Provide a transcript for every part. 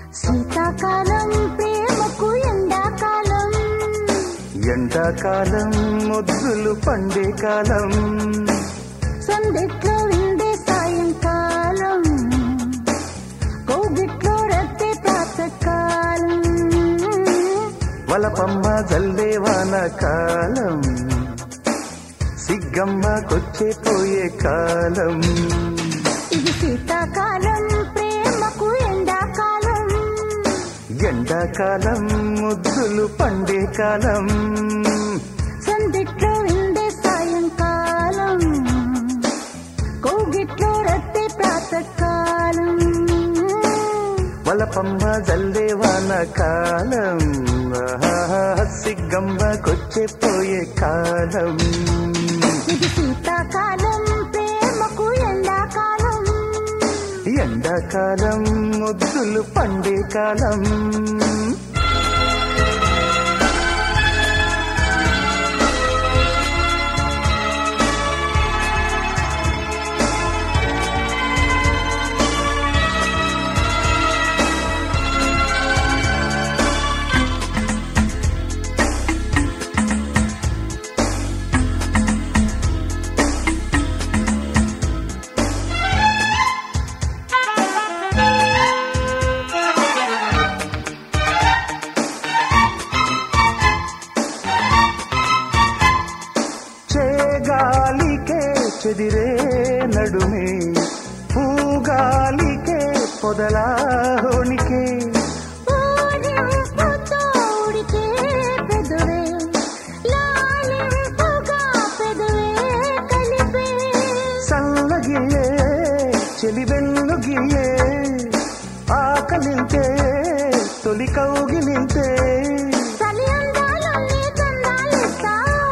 శీతాకాలం ప్రేమకు ఎండాకాలం ఎండాకాలం ముద్దులు పండే కాలం సందిట్లో విండే సాయంకాలం కోగిట్లో రద్దె ప్రాతకాలం వలపమ్మ జల్లే వాన కాలం సిగ్గమ్మ కొచ్చే పోయే కాలం ఇది శీతాకాలం ప్రేమకు ఎండాకాలం ఎండాకాలం ముద్దులు పండే కాలం సందిట్లో విండే సాయంకాలం కోగిట్లో రద్దె ప్రాతకాలం వలపమ్మ జల్లే వాన కాలం ఆహా, సిగ్గమ్మ కొచ్చే పోయే కాలం ఇది శీతాకాలం ప్రేమకు ఎండాకాలం ఎండాకాలం ముద్దులు పండే కాలం చేగాలికే చెదిరే నడుమే పూగాలికే పొదలాహోనికే ఊరింపుతో ఉడికే పెదవే, లాలింపుగా పెదవే కలిపే. సల్లగియే చెలివెల్లుగియే ఆకలింతే తొలి కౌగిలింతే చలి అందాలన్నీ చందాలిస్తా.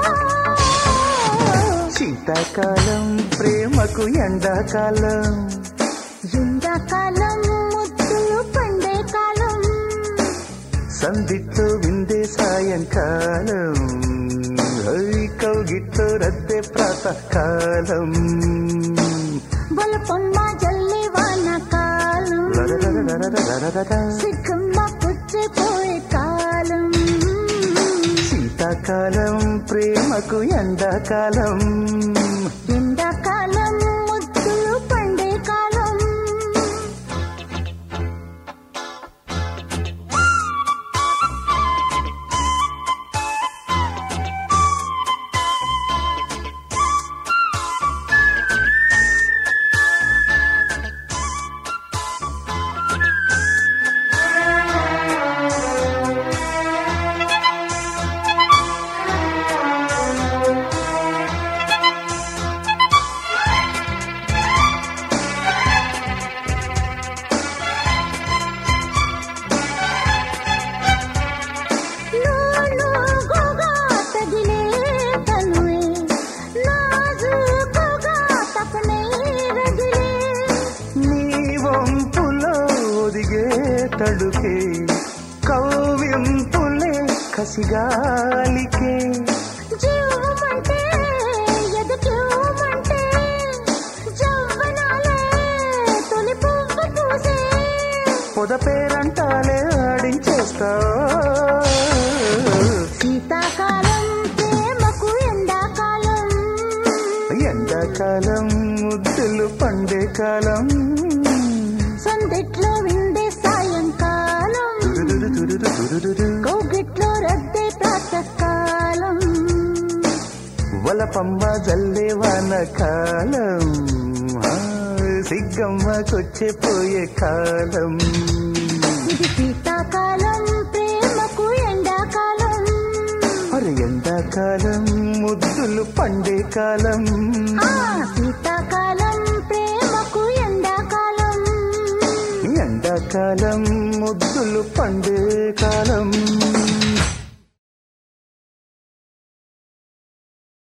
శీతాకాలం ప్రేమకు ఎండాకాలం ఎండాకాలం ముద్దులు పండే కాలం సందిట్లో విందే సాయంకాలం హై కౌగిట్లో రద్దె ప్రాతకాలం బొలపొన్న జల్లి వానకాలం సిగ్గమ్మ పుచ్చిపోయే కాలం శీతాకాలం ప్రేమకు ఎండాకాలం ఎండాకాలం ముద్దులు పండే కాలం నూనూగుగా తగిలే తనువే, నాజూకుగా తపనే రగిలే. నీ వంపులో ఒదిగే తడుకే కవ్వింపులే కసిగాలికే జీవమంటే ఎదకేమంటే జవ్వనాలే తొలి పువ్వు పూసే. పొద పేరంటాలే ఆడించేస్తా శీతాకాలం ప్రేమకు ఎండాకాలం ఎండాకాలం ముద్దులు పండే కాలం సందిట్లో విండే సాయంకాలం దురుదురు దురుదు దురుదురు. కౌగిట్లో రద్దే ప్రాతకాలం వలపమ్మ జల్లే వాన కాలం ఆ, సిగ్గమ్మ కొచ్చే పోయే కాలం ఇది శీతాకాలం ప్రేమకు ఎండాకాలం అరే ఎండాకాలం ముద్దులు పండే కాలం ఆ శీతాకాలం ప్రేమకు ఎండాకాలం ఎండాకాలం ముద్దులు పండే కాలం